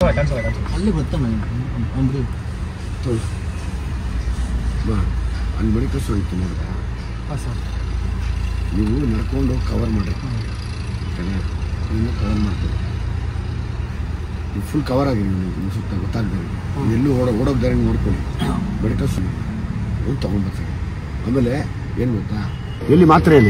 ಅಲ್ಲಿ ಬರ್ತಾನೆ ಅಂದ್ರೆ ತೊಳಿ ಬಾ ಅಲ್ಲಿ ಮೆಡಿಕಲ್ ಸ್ಟೋರ್ ಇತ್ತು ನೋಡಿದ ಹಾಂ ಸರ್ ನೀವು ನಡ್ಕೊಂಡು ಕವರ್ ಮಾಡಿ ಇನ್ನು ಕವರ್ ಮಾಡ್ತೀವಿ ನೀವು ಫುಲ್ ಕವರ್ ಆಗಿ ನೀವು ನಿಮ್ಮ ಸುತ್ತ ಗೊತ್ತಾಗ್ತಾರೆ ಎಲ್ಲೂ ಓಡ ಓಡೋಕ್ ದಾರಿ ನೋಡ್ಕೊಳ್ಳಿ ಮೆಡಿಕಲ್ ಸ್ಟೋರ್ ಒಂದು ತೊಗೊಂಡ್ಬರ್ತೀವಿ ಆಮೇಲೆ ಏನು ಗೊತ್ತಾ ಎಲ್ಲಿ ಮಾತ್ರ ಎಲ್ಲಿ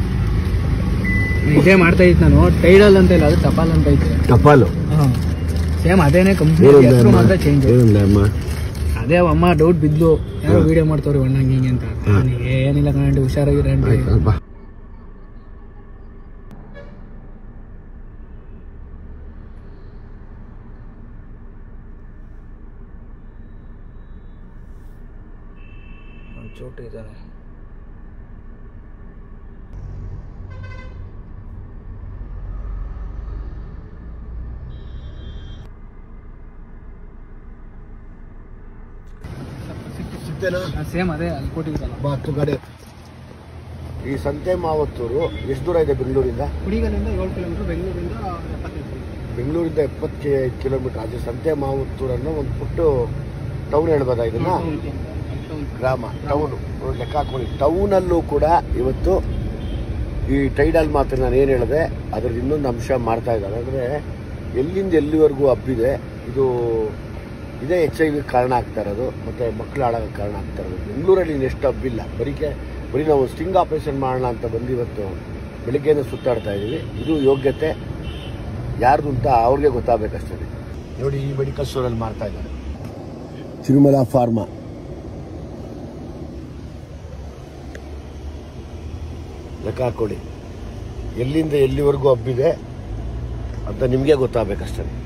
ಇದೇ ಮಾಡ್ತಾ ಇತ್ತು ನಾನು ಟೈಡಲ್ ಅಂತ ಇಲ್ಲ ಅದು ಟಪಾಲ್ ಅಂತ ಐತೆ ಟಪಾಲು ಸೇಮ್ ಅದೇನೇ ಕಂಪ್ನಿ ಹೆಸರು ಮಾತ್ರ ಚೇಂಜ್ ಏನಿಲ್ಲ ಅಮ್ಮ ಅದೇ ಅಮ್ಮ ಡೌಟ್ ಬಿದ್ಲು ಯಾರೋ ಹಾ. ವಿಡಿಯೋ ಮಾಡ್ತವ್ರಿ ಅಣ್ಣ ಹಿಂಗೆ ಹಿಂಗೆ ಅಂತ ಹಾ. ನಾನು ಏನಿಲ್ಲ ಕಣಂಡಿ ಹುಷಾರಾಗಿರಂడి ಆಯ್ತು ಬಾ ಚೋಟು ಇದ್ದಾನೆ ಸಿಗ್ತೇನಾ ಸೇಮ್ ಅದೇ ಅಲ್ಲಿ ಕೊಟ್ಟಿದ್ದಲ್ಲ ಬಾ ಹತ್ತು ಗಾಡಿ ಈ ಸಂತೆ ಮಾವತ್ತೂರು ಎಷ್ಟು ದೂರ ಇದೆ ಬೆಂಗಳೂರಿಂದ ಕುಡಿಗಲಿಂದ ಏಳು ಕಿಲೋಮೀಟರ್ ಬೆಂಗಳೂರಿಂದ ಎಪ್ಪತ್ತೈದು ಬೆಂಗಳೂರಿಂದ ಎಪ್ಪತ್ತು ಕಿಲೋಮೀಟರ್ ಆಚೆ ಸಂತೆ ಮಾವತ್ತೂರನ್ನು ಒಂದು ಪುಟ್ಟು ಟೌನ್ ಹೇಳ್ಬೋದಾ ಇದನ್ನ ಗ್ರಾಮ ಟೌನು ಲೆಕ್ಕ ಹಾಕೊಳ್ಳಿ ಟೌನಲ್ಲೂ ಕೂಡ ಇವತ್ತು ಈ ಟೈಡಲ್ ಮಾತ್ರ ನಾನು ಏನು ಹೇಳಿದೆ ಅದ್ರದ್ದು ಇನ್ನೊಂದು ಅಂಶ ಮಾಡ್ತಾ ಇದ್ದಾರೆ ಅಂದರೆ ಎಲ್ಲಿಂದ ಎಲ್ಲಿವರೆಗೂ ಹಬ್ಬಿದೆ ಇದು ಇದೇ ಎಚ್ ಐ ವಿ ಕಾರಣ ಆಗ್ತಾ ಇರೋದು ಮತ್ತು ಮಕ್ಕಳು ಹಾಳಾಗಕ್ಕೆ ಕಾರಣ ಆಗ್ತಾ ಇರೋದು ಬೆಂಗಳೂರಲ್ಲಿ ಇನ್ನೆಷ್ಟು ಹಬ್ಬಿಲ್ಲ ಬರೀಕೆ ಬರೀ ನಾವು ಸ್ಟಿಂಗ್ ಆಪರೇಷನ್ ಮಾಡೋಣ ಅಂತ ಬಂದು ಇವತ್ತು ಬೆಳಿಗ್ಗೆನೇ ಸುತ್ತಾಡ್ತಾ ಇದ್ದೀವಿ ಇದು ಯೋಗ್ಯತೆ ಯಾರ್ದು ಅಂತ ಅವ್ರಿಗೆ ಗೊತ್ತಾಗಬೇಕಷ್ಟೇ ನೋಡಿ ಈ ಮೆಡಿಕಲ್ ಸ್ಟೋರಲ್ಲಿ ಮಾಡ್ತಾ ಇದ್ದಾರೆ ತಿರುಮಲ ಫಾರ್ಮಾ ಲೆಕ್ಕ ಹಾಕೊಳ್ಳಿ ಎಲ್ಲಿಂದ ಎಲ್ಲಿವರೆಗೂ ಹಬ್ಬಿದೆ ಅಂತ ನಿಮಗೆ ಗೊತ್ತಾಗಬೇಕಷ್ಟೇ